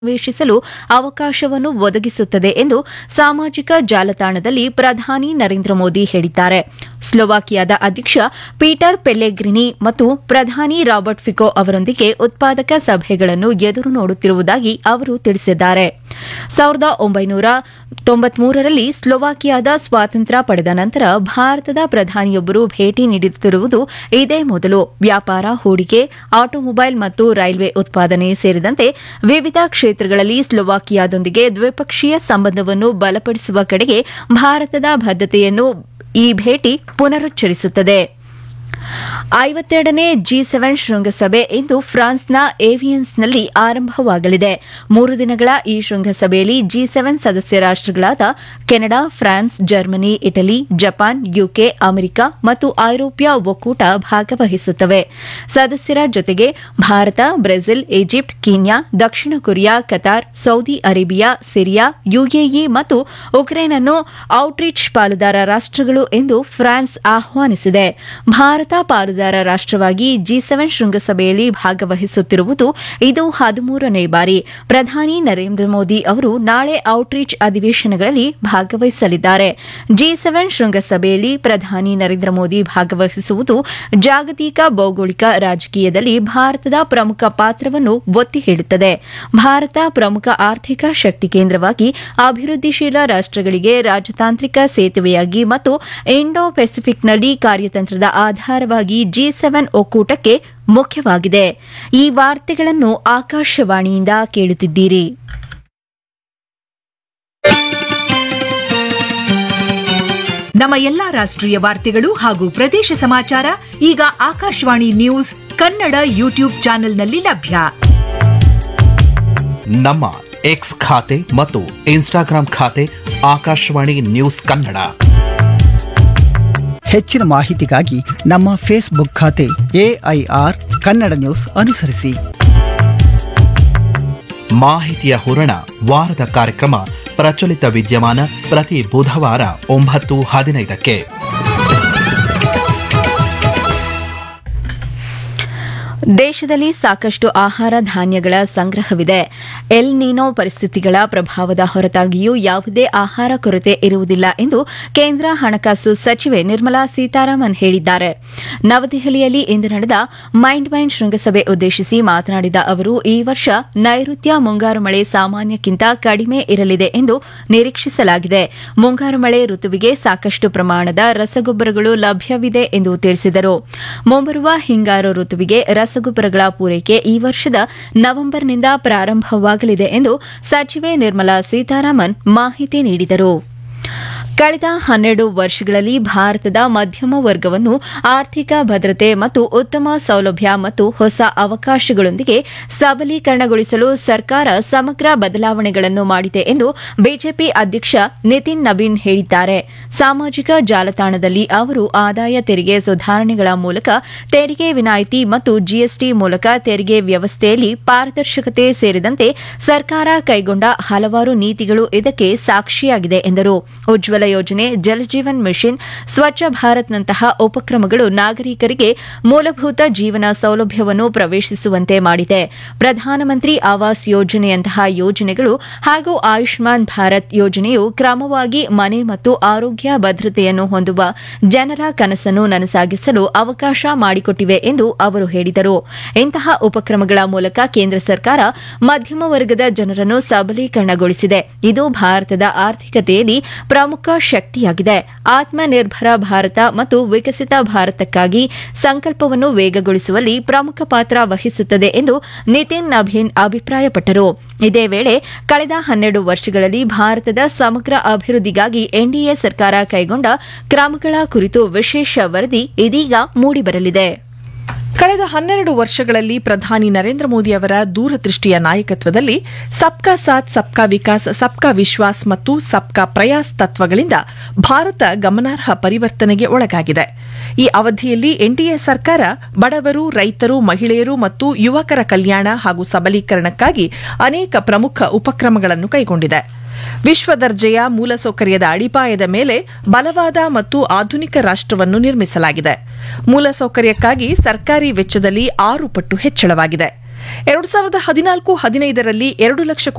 ಪ್ರವೇಶಿಸಲು ಅವಕಾಶವನ್ನು ಒದಗಿಸುತ್ತದೆ ಎಂದು ಸಾಮಾಜಿಕ ಜಾಲತಾಣದಲ್ಲಿ ಪ್ರಧಾನಿ ನರೇಂದ್ರ ಮೋದಿ ಹೇಳಿದ್ದಾರೆ ಸ್ಲೋವಾಕಿಯಾದ ಅಧ್ಯಕ್ಷ ಪೀಟರ್ ಪೆಲ್ಲೆಗ್ರಿನಿ ಮತ್ತು ಪ್ರಧಾನಿ ರಾಬರ್ಟ್ ಫಿಕೋ ಅವರೊಂದಿಗೆ ಉತ್ಪಾದಕ ಸಭೆಗಳನ್ನು ಎದುರು ನೋಡುತ್ತಿರುವುದಾಗಿ ಅವರು ತಿಳಿಸಿದ್ದಾರೆ ಸಾವಿರದ ಒಂಬೈನೂರ ತೊಂಬತ್ಮೂರರಲ್ಲಿ ಸ್ಲೋವಾಕಿಯಾದ ಸ್ವಾತಂತ್ರ್ಯ ಪಡೆದ ನಂತರ ಭಾರತದ ಪ್ರಧಾನಿಯೊಬ್ಬರು ಭೇಟಿ ನೀಡುತ್ತಿರುವುದು ಇದೇ ಮೊದಲು ವ್ಯಾಪಾರ ಹೂಡಿಕೆ ಆಟೋಮೊಬೈಲ್ ಮತ್ತು ರೈಲ್ವೆ ಉತ್ಪಾದನೆ ಸೇರಿದಂತೆ ವಿವಿಧ ಕ್ಷೇತ್ರಗಳಲ್ಲಿ ಸ್ಲೋವಾಕಿಯಾದೊಂದಿಗೆ ದ್ವಿಪಕ್ಷೀಯ ಸಂಬಂಧವನ್ನು ಬಲಪಡಿಸುವ ಕಡೆಗೆ ಭಾರತದ ಬದ್ಧತೆಯನ್ನು ಈ ಭೇಟಿ ಪುನರುಚ್ಚರಿಸುತ್ತದೆ ಐವತ್ತೆರಡನೇ ಜಿ ಸೆವೆನ್ ಶೃಂಗಸಭೆ ಇಂದು ಫ್ರಾನ್ಸ್ನ ಏವಿಯನ್ಸ್ನಲ್ಲಿ ಆರಂಭವಾಗಲಿದೆ ಮೂರು ದಿನಗಳ ಈ ಶೃಂಗಸಭೆಯಲ್ಲಿ ಜಿ ಸೆವೆನ್ ಸದಸ್ಯ ರಾಷ್ಟಗಳಾದ Canada France Germany Italy Japan UK America ಮತ್ತು ಐರೋಪ್ಯ ಒಕ್ಕೂಟ ಭಾಗವಹಿಸುತ್ತವೆ ಸದಸ್ಯರ ಜೊತೆಗೆ ಭಾರತ ಬ್ರೆಜಿಲ್ ಈಜಿಪ್ಟ್ ಕೀನ್ಯಾ ದಕ್ಷಿಣ Korea Qatar Saudi Arabia Syria UAE ಮತ್ತು ಉಕ್ರೇನ್ ಅನ್ನು ಔಟ್ರೀಚ್ ಪಾಲುದಾರ ರಾಷ್ಟಗಳು ಎಂದು ಫ್ರಾನ್ಸ್ ಆಹ್ವಾನಿಸಿದೆ ಭಾರತ ಪಾಲುದಾರ ರಾಷ್ಟವಾಗಿ ಜಿ ಸೆವೆನ್ ಶೃಂಗಸಭೆಯಲ್ಲಿ ಭಾಗವಹಿಸುತ್ತಿರುವುದು ಇದು ಹದಿಮೂರನೇ ಬಾರಿ ಪ್ರಧಾನಿ ನರೇಂದ್ರ ಮೋದಿ ಅವರು ನಾಳೆ ಔಟ್ರೀಚ್ ಅಧಿವೇಶನಗಳಲ್ಲಿ ಭಾಗವಹಿಸಲಿದ್ದಾರೆ ಜಿ ಸೆವೆನ್ ಶೃಂಗಸಭೆಯಲ್ಲಿ ಪ್ರಧಾನಿ ನರೇಂದ್ರ ಮೋದಿ ಭಾಗವಹಿಸುವುದು ಜಾಗತಿಕ ಭೌಗೋಳಿಕ ರಾಜಕೀಯದಲ್ಲಿ ಭಾರತದ ಪ್ರಮುಖ ಪಾತ್ರವನ್ನು ಒತ್ತಿ ಹೇಳುತ್ತದೆ ಭಾರತ ಪ್ರಮುಖ ಆರ್ಥಿಕ ಶಕ್ತಿ ಕೇಂದ್ರವಾಗಿ ಅಭಿವೃದ್ಧಿಶೀಲ ರಾಷ್ಟಗಳಿಗೆ ರಾಜತಾಂತ್ರಿಕ ಸೇತುವೆಯಾಗಿ ಮತ್ತು ಇಂಡೋ ಪೆಸಿಫಿಕ್ನಲ್ಲಿ ಕಾರ್ಯತಂತ್ರದ ಆಧಾರವಾಗಿ ಜಿ ಸೆವೆನ್ ಒಕ್ಕೂಟಕ್ಕೆ ಮುಖ್ಯವಾಗಿದೆ ಈ ವಾರ್ತೆಗಳನ್ನು ಆಕಾಶವಾಣಿಯಿಂದ ಕೇಳುತ್ತಿದ್ದೀರಿ ನಮ್ಮ ಎಲ್ಲಾ ರಾಷ್ಟ್ರೀಯ ವಾರ್ತೆಗಳು ಹಾಗೂ ಪ್ರದೇಶ ಸಮಾಚಾರ ಈಗ ಆಕಾಶವಾಣಿ ನ್ಯೂಸ್ ಕನ್ನಡ ಯೂಟ್ಯೂಬ್ ಚಾನೆಲ್ನಲ್ಲಿ ಲಭ್ಯ ನಮ್ಮ ಎಕ್ಸ್ ಖಾತೆ ಮತ್ತು ಇನ್ಸ್ಟಾಗ್ರಾಂ ಖಾತೆ ಆಕಾಶವಾಣಿ ನ್ಯೂಸ್ ಕನ್ನಡ ಹೆಚ್ಚಿನ ಮಾಹಿತಿಗಾಗಿ ನಮ್ಮ ಫೇಸ್ಬುಕ್ ಖಾತೆ ಎಐಆರ್ ಕನ್ನಡ ನ್ಯೂಸ್ ಅನುಸರಿಸಿ ಮಾಹಿತಿಯ ಹೂರಣ ವಾರದ ಕಾರ್ಯಕ್ರಮ ಪ್ರಚಲಿತ ವಿದ್ಯಮಾನ ಪ್ರತಿ ಬುಧವಾರ ಒಂಬತ್ತು ಹದಿನೈದಕ್ಕೆ ದೇಶದಲ್ಲಿ ಸಾಕಷ್ಟು ಆಹಾರ ಧಾನ್ಯಗಳ ಸಂಗ್ರಹವಿದೆ ಎಲ್ ನೀನೋ ಪರಿಸ್ಥಿತಿಗಳ ಪ್ರಭಾವದ ಹೊರತಾಗಿಯೂ ಯಾವುದೇ ಆಹಾರ ಕೊರತೆ ಇರುವುದಿಲ್ಲ ಎಂದು ಕೇಂದ್ರ ಹಣಕಾಸು ಸಚಿವೆ ನಿರ್ಮಲಾ ಸೀತಾರಾಮನ್ ಹೇಳಿದ್ದಾರೆ ನವದೆಹಲಿಯಲ್ಲಿ ಇಂದು ನಡೆದ ಮೈಂಡ್ ಮೈಂಡ್ ಶೃಂಗಸಭೆ ಉದ್ದೇಶಿಸಿ ಮಾತನಾಡಿದ ಅವರು ಈ ವರ್ಷ ನೈಋತ್ಯ ಮುಂಗಾರು ಮಳೆ ಸಾಮಾನ್ಯಕ್ಕಿಂತ ಕಡಿಮೆ ಇರಲಿದೆ ಎಂದು ನಿರೀಕ್ಷಿಸಲಾಗಿದೆ ಮುಂಗಾರು ಮಳೆ ಋತುವಿಗೆ ಸಾಕಷ್ಟು ಪ್ರಮಾಣದ ರಸಗೊಬ್ಬರಗಳು ಲಭ್ಯವಿದೆ ಎಂದು ತಿಳಿಸಿದರು ಮುಂಬರುವ ಹಿಂಗಾರು ಋತುವಿಗೆ ರಸಗೊಬ್ಬರಗಳ ಪೂರೈಕೆ ಈ ವರ್ಷದ ನವೆಂಬರ್ನಿಂದ ಪ್ರಾರಂಭವಾಗಲಿದೆ ಎಂದು ಸಚಿವೆ ನಿರ್ಮಲಾ ಸೀತಾರಾಮನ್ ಮಾಹಿತಿ ನೀಡಿದರು ಕಳೆದ ಹನ್ನೆರಡು ವರ್ಷಗಳಲ್ಲಿ ಭಾರತದ ಮಧ್ಯಮ ವರ್ಗವನ್ನು ಆರ್ಥಿಕ ಭದ್ರತೆ ಮತ್ತು ಉತ್ತಮ ಸೌಲಭ್ಯ ಮತ್ತು ಹೊಸ ಅವಕಾಶಗಳೊಂದಿಗೆ ಸಬಲೀಕರಣಗೊಳಿಸಲು ಸರ್ಕಾರ ಸಮಗ್ರ ಬದಲಾವಣೆಗಳನ್ನು ಮಾಡಿದೆ ಎಂದು ಬಿಜೆಪಿ ಅಧ್ಯಕ್ಷ ನಿತಿನ್ ನಬೀನ್ ಹೇಳಿದ್ದಾರೆ ಸಾಮಾಜಿಕ ಜಾಲತಾಣದಲ್ಲಿ ಅವರು ಆದಾಯ ತೆರಿಗೆ ಸುಧಾರಣೆಗಳ ಮೂಲಕ ತೆರಿಗೆ ವಿನಾಯಿತಿ ಮತ್ತು ಜಿಎಸ್ಟಿ ಮೂಲಕ ತೆರಿಗೆ ವ್ಯವಸ್ಥೆಯಲ್ಲಿ ಪಾರದರ್ಶಕತೆ ಸೇರಿದಂತೆ ಸರ್ಕಾರ ಕೈಗೊಂಡ ಹಲವಾರು ನೀತಿಗಳು ಇದಕ್ಕೆ ಸಾಕ್ಷಿಯಾಗಿದೆ ಎಂದರು ಉಜ್ವಲ ಯೋಜನೆ ಜಲಜೀವನ್ ಮಿಷನ್ ಸ್ವಚ್ಛ ಭಾರತ್ನಂತಹ ಉಪಕ್ರಮಗಳು ನಾಗರಿಕರಿಗೆ ಮೂಲಭೂತ ಜೀವನ ಸೌಲಭ್ಯವನ್ನು ಪ್ರವೇಶಿಸುವಂತೆ ಮಾಡಿದೆ ಪ್ರಧಾನಮಂತ್ರಿ ಆವಾಸ್ ಯೋಜನೆಯಂತಹ ಯೋಜನೆಗಳು ಹಾಗೂ ಆಯುಷ್ಮಾನ್ ಭಾರತ್ ಯೋಜನೆಯು ಕ್ರಮವಾಗಿ ಮನೆ ಮತ್ತು ಆರೋಗ್ಯ ಭದ್ರತೆಯನ್ನು ಹೊಂದುವ ಜನರ ಕನಸನ್ನು ನನಸಾಗಿಸಲು ಅವಕಾಶ ಮಾಡಿಕೊಟ್ಟಿವೆ ಎಂದು ಅವರು ಹೇಳಿದರು ಇಂತಹ ಉಪಕ್ರಮಗಳ ಮೂಲಕ ಕೇಂದ್ರ ಸರ್ಕಾರ ಮಧ್ಯಮ ವರ್ಗದ ಜನರನ್ನು ಸಬಲೀಕರಣಗೊಳಿಸಿದೆ ಇದು ಭಾರತದ ಆರ್ಥಿಕತೆಯಲ್ಲಿ ಪ್ರಮುಖ ಶಕ್ತಿಯಾಗಿದೆ ಆತ್ಮನಿರ್ಭರ ಭಾರತ ಮತ್ತು ವಿಕಸಿತ ಭಾರತಕ್ಕಾಗಿ ಸಂಕಲ್ಪವನ್ನು ವೇಗಗೊಳಿಸುವಲ್ಲಿ ಪ್ರಮುಖ ಪಾತ್ರ ವಹಿಸುತ್ತದೆ ಎಂದು ನಿತಿನ್ ನಭೀನ್ ಅಭಿಪ್ರಾಯಪಟ್ಟರು ಇದೇ ವೇಳೆ ಕಳೆದ ಹನ್ನೆರಡು ವರ್ಷಗಳಲ್ಲಿ ಭಾರತದ ಸಮಗ್ರ ಅಭಿವೃದ್ಧಿಗಾಗಿ ಎನ್ಡಿಎ ಸರ್ಕಾರ ಕೈಗೊಂಡ ಕ್ರಮಗಳ ಕುರಿತು ವಿಶೇಷ ವರದಿ ಇದೀಗ ಮೂಡಿಬರಲಿದೆ ಕಳೆದ ಹನ್ನೆರಡು ವರ್ಷಗಳಲ್ಲಿ ಪ್ರಧಾನಿ ನರೇಂದ್ರ ಮೋದಿ ಅವರ ದೂರದೃಷ್ಟಿಯ ನಾಯಕತ್ವದಲ್ಲಿ ಸಬ್ಕಾ ಸಾಥ್ ಸಬ್ಕಾ ವಿಕಾಸ್ ಸಬ್ಕಾ ವಿಶ್ವಾಸ್ ಮತ್ತು ಸಬ್ಕಾ ಪ್ರಯಾಸ್ ತತ್ವಗಳಿಂದ ಭಾರತ ಗಮನಾರ್ಹ ಪರಿವರ್ತನೆಗೆ ಒಳಗಾಗಿದೆ ಈ ಅವಧಿಯಲ್ಲಿ ಎನ್ಡಿಎ ಸರ್ಕಾರ ಬಡವರು ರೈತರು ಮಹಿಳೆಯರು ಮತ್ತು ಯುವಕರ ಕಲ್ಯಾಣ ಹಾಗೂ ಸಬಲೀಕರಣಕ್ಕಾಗಿ ಅನೇಕ ಪ್ರಮುಖ ಉಪಕ್ರಮಗಳನ್ನು ಕೈಗೊಂಡಿದೆ ವಿಶ್ವ ದರ್ಜೆಯ ಮೂಲಸೌಕರ್ಯದ ಅಡಿಪಾಯದ ಮೇಲೆ ಬಲವಾದ ಮತ್ತು ಆಧುನಿಕ ರಾಷ್ಟವನ್ನು ನಿರ್ಮಿಸಲಾಗಿದೆ ಮೂಲಸೌಕರ್ಯಕ್ಕಾಗಿ ಸರ್ಕಾರಿ ವೆಚ್ಚದಲ್ಲಿ ಆರು ಪಟ್ಟು ಹೆಚ್ಚಳವಾಗಿದೆ ಎರಡು ಸಾವಿರದ ಹದಿನಾಲ್ಕು ಹದಿನೈದರಲ್ಲಿ ಎರಡು ಲಕ್ಷ